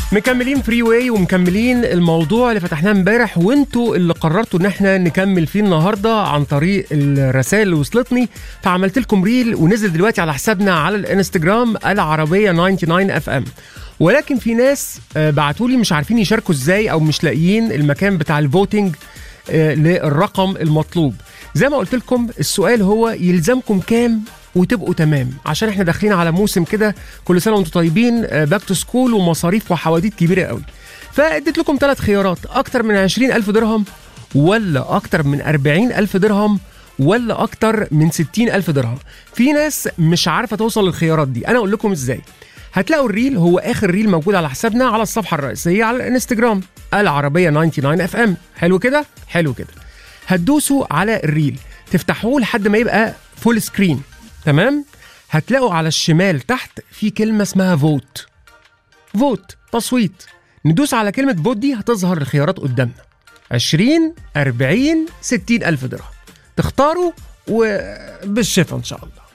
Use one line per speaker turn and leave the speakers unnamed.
مكملين فري واي ومكملين الموضوع اللي فتحناه امبارح وانتوا اللي قررتوا ان احنا نكمل فيه النهارده عن طريق الرسائل اللي وصلتني فعملت لكم ريل ونزل دلوقتي على حسابنا على الانستجرام العربيه 99 اف ام ولكن في ناس بعتوا لي مش عارفين يشاركوا ازاي او مش لاقيين المكان بتاع الفوتنج آه، للرقم المطلوب زي ما قلت لكم السؤال هو يلزمكم كام وتبقوا تمام عشان احنا داخلين على موسم كده كل سنه وانتم طيبين باك تو سكول ومصاريف وحواديت كبيره قوي فاديت لكم ثلاث خيارات اكتر من 20 ألف درهم ولا اكتر من 40 ألف درهم ولا اكتر من 60 ألف درهم في ناس مش عارفه توصل للخيارات دي انا اقول لكم ازاي هتلاقوا الريل هو اخر ريل موجود على حسابنا على الصفحه الرئيسيه على الانستجرام العربيه 99 اف ام حلو كده حلو كده هتدوسوا على الريل تفتحوه لحد ما يبقى فول سكرين تمام هتلاقوا على الشمال تحت في كلمه اسمها فوت فوت تصويت ندوس على كلمه فوت دي هتظهر الخيارات قدامنا 20 40 60 الف درهم تختاروا وبالشفا ان شاء الله